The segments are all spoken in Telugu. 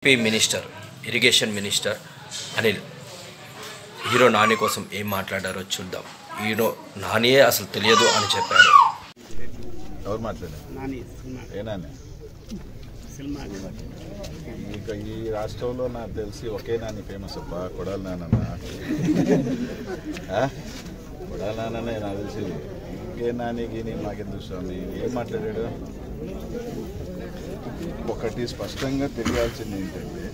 P minister irrigation minister Anil hero Nani కోసం ఏం మాట్లాడారో చూద్దాం హీరో నానియే అసలు తెలియదు అని చెప్పాడు ఎవరు మాట్లాడారు నాని సినిమా ఏ నాన్న సినిమా ఇక ఈ రాష్ట్రంలో నాకు తెలిసి ఒకే నాని ఫేమస్ అప్ప కొడాల నాన్న కొడాల నాన్ననే నాకు తెలిసి ఇంకే నాని గీని మాకెందుకు స్వామి ఏం మాట్లాడాడు ఒకటి స్పష్టంగా తెలియాల్సింది ఏంటంటే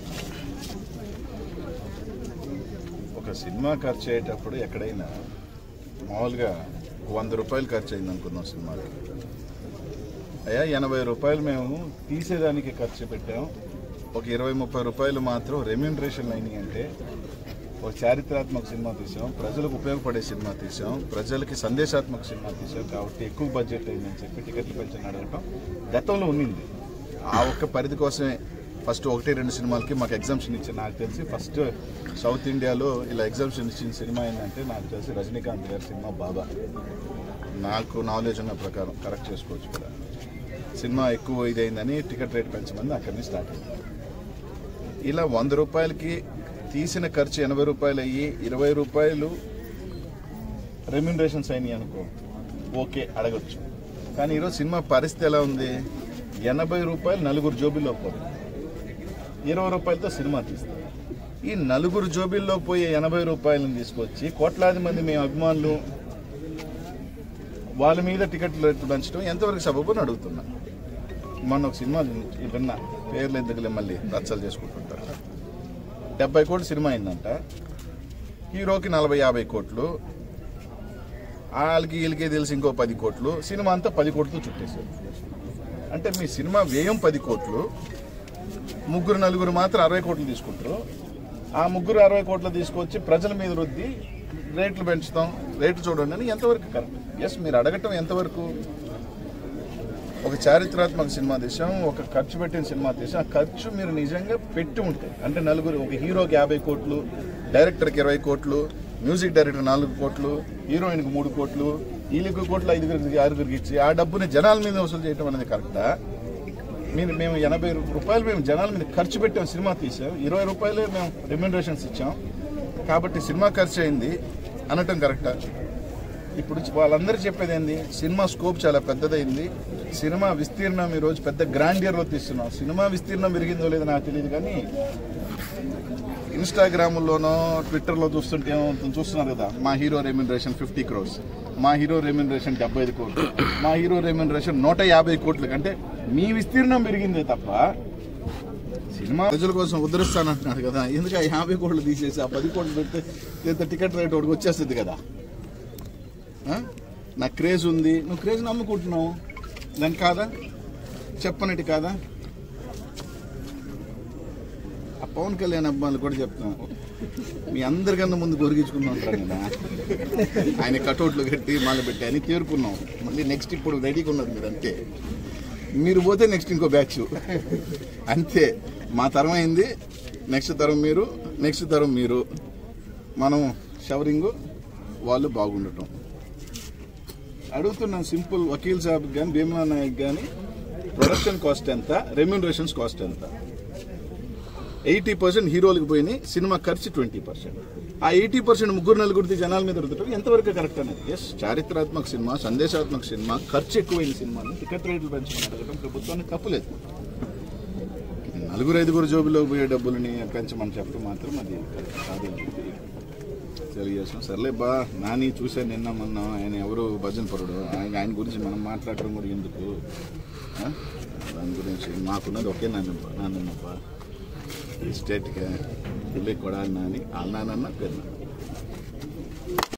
ఒక సినిమా ఖర్చు అయ్యేటప్పుడు ఎక్కడైనా మామూలుగా వంద రూపాయలు ఖర్చు అయింది అనుకుందాం సినిమాకి అయ్యా ఎనభై రూపాయలు మేము తీసేదానికి ఖర్చు పెట్టాం ఒక ఇరవై ముప్పై రూపాయలు మాత్రం రెమ్యూనరేషన్ అయినాయి అంటే ఒక చారిత్రాత్మక సినిమా తీసాం ప్రజలకు ఉపయోగపడే సినిమా తీసాం ప్రజలకి సందేశాత్మక సినిమా తీసాం కాబట్టి ఎక్కువ బడ్జెట్ అయిందని చెప్పి టికెట్లు పెంచని అడగటం గతంలో ఉన్నింది ఆ ఒక్క పరిధి కోసమే ఫస్ట్ ఒకటి రెండు సినిమాలకి మాకు ఎగ్జామ్షన్ ఇచ్చి నాకు తెలిసి ఫస్ట్ సౌత్ ఇండియాలో ఇలా ఎగ్జామ్షన్ ఇచ్చిన సినిమా ఏంటంటే నాకు తెలిసి రజనీకాంత్ గారి సినిమా బాబా నాకు నాలెడ్జ్ ఉన్న ప్రకారం కరెక్ట్ చేసుకోవచ్చు కూడా సినిమా ఎక్కువ ఇదైందని టికెట్ రేట్ పెంచమని అక్కడి నుంచి స్టార్ట్ అయింది ఇలా వంద రూపాయలకి తీసిన ఖర్చు ఎనభై రూపాయలు అయ్యి ఇరవై రూపాయలు రెమ్యూనరేషన్స్ అయినాయి అనుకో ఓకే అడగొచ్చు కానీ ఈరోజు సినిమా పరిస్థితి ఎలా ఉంది ఎనభై రూపాయలు నలుగురు జోబిల్లో పోతుంది ఇరవై రూపాయలతో సినిమా తీస్తారు ఈ నలుగురు జోబిల్లో పోయే ఎనభై రూపాయలను తీసుకొచ్చి కోట్లాది మంది మేము అభిమానులు వాళ్ళ మీద టికెట్లు రేట్లు పెంచడం ఎంతవరకు సబబు అని అడుగుతున్నా మొన్న ఒక సినిమా విన్నా పేర్లు ఎందుకులే మళ్ళీ రచ్చలు చేసుకుంటుంటారు డెబ్బై కోట్లు సినిమా అయిందంట హీరోకి నలభై యాభై కోట్లు వాళ్ళకి వీళ్ళకి తెలిసి ఇంకో పది కోట్లు సినిమా అంతా పది కోట్లతో చుట్టేశారు అంటే మీ సినిమా వ్యయం పది కోట్లు ముగ్గురు నలుగురు మాత్రం అరవై కోట్లు తీసుకుంటారు ఆ ముగ్గురు అరవై కోట్లు తీసుకొచ్చి ప్రజల మీద రుద్ది రేట్లు పెంచుతాం రేట్లు చూడండి అని ఎంతవరకు కరెక్ట్ ఎస్ మీరు అడగటం ఎంతవరకు ఒక చారిత్రాత్మక సినిమా తీసాం ఒక ఖర్చు పెట్టిన సినిమా తీసాం ఆ ఖర్చు మీరు నిజంగా పెట్టి ఉంటాయి అంటే నలుగురు ఒక హీరోకి యాభై కోట్లు డైరెక్టర్కి ఇరవై కోట్లు మ్యూజిక్ డైరెక్టర్ నాలుగు కోట్లు హీరోయిన్కి మూడు కోట్లు వీళ్ళకి కోట్లు ఐదుగురికి ఆరుగురికి ఇచ్చి ఆ డబ్బుని జనాల మీద వసూలు చేయడం అనేది కరెక్టా మీరు మేము ఎనభై రూపాయలు మేము జనాల మీద ఖర్చు పెట్టాం సినిమా తీసాం ఇరవై రూపాయలే మేము రెమ్యూనరేషన్స్ ఇచ్చాం కాబట్టి సినిమా ఖర్చు అయింది అనటం కరెక్టా ఇప్పుడు వాళ్ళందరూ చెప్పేది ఏంది సినిమా స్కోప్ చాలా పెద్దదైంది సినిమా విస్తీర్ణం ఈరోజు పెద్ద గ్రాండియర్లో తీస్తున్నాం సినిమా విస్తీర్ణం పెరిగిందో లేదో నాకు తెలియదు కానీ ఇన్స్టాగ్రామ్లోనో ట్విట్టర్లో చూస్తుంటే ఏమవుతుంది చూస్తున్నారు కదా మా హీరో రెమ్యూనరేషన్ ఫిఫ్టీ క్రోర్స్ మా హీరో రెమ్యూనరేషన్ డెబ్బై ఐదు కోట్లు మా హీరో రెమ్యూనరేషన్ నూట యాభై కోట్లు అంటే మీ విస్తీర్ణం పెరిగిందే తప్ప సినిమా ప్రజల కోసం ఉద్ధరిస్తానంటున్నాడు కదా ఎందుకు ఆ యాభై కోట్లు తీసేసి ఆ పది కోట్లు పెడితే ఇంత టికెట్ రేట్ ఒకటి వచ్చేస్తుంది కదా ఆ? నాకు క్రేజ్ ఉంది నువ్వు క్రేజ్ నమ్ముకుంటున్నావు దాని కాదా చెప్పనట్టు కాదా ఆ పవన్ కళ్యాణ్ అబ్బాయిలు కూడా చెప్తున్నాను మీ అందరికన్నా ముందు గొరిగించుకున్నాం ఉంటారు కదా ఆయన కటౌట్లు కట్టి మళ్ళీ పెట్టి అని తేరుకున్నాం మళ్ళీ నెక్స్ట్ ఇప్పుడు రెడీగా ఉన్నది మీరు అంతే మీరు పోతే నెక్స్ట్ ఇంకో బ్యాచ్ అంతే మా తరం అయింది నెక్స్ట్ తరం మీరు నెక్స్ట్ తరం మీరు మనం షవరింగ్ వాళ్ళు బాగుండటం అడుగుతున్నాం సింపుల్ వకీల్ సాబ్ కానీ భీమలా నాయక్ కానీ ప్రొడక్షన్ కాస్ట్ ఎంత రెమ్యూనరేషన్స్ కాస్ట్ ఎంత ఎయిటీ పర్సెంట్ హీరోలకు పోయినాయి సినిమా ఖర్చు ట్వంటీ పర్సెంట్ ఆ ఎయిటీ పర్సెంట్ ముగ్గురు నలుగురిది జనాల మీద రుద్దటం ఎంతవరకు కరెక్ట్ అనేది ఎస్ చారిత్రాత్మక సినిమా సందేశాత్మక సినిమా ఖర్చు ఎక్కువైన సినిమాని టికెట్ రేట్లు పెంచమని అడగడం ప్రభుత్వానికి తప్పులేదు నలుగురు ఐదుగురు జోబులో పోయే డబ్బులని పెంచమని చెప్పడం మాత్రం అది కరెక్ట్ కాదు అని చెప్పి తెలియజేస్తాం సర్లే బా నాని చూశాను నిన్న మొన్న ఆయన ఎవరు భజన పరుడు ఆయన ఆయన గురించి మనం మాట్లాడడం కూడా ఎందుకు ఆ? దాని గురించి మాకున్నది ఒకే నాన్నప్ప నాన్నప్ప ఈ స్టేట్కి వెళ్ళి కొడాలి నాని వాళ్ళ నాన్న పేరు నాన్న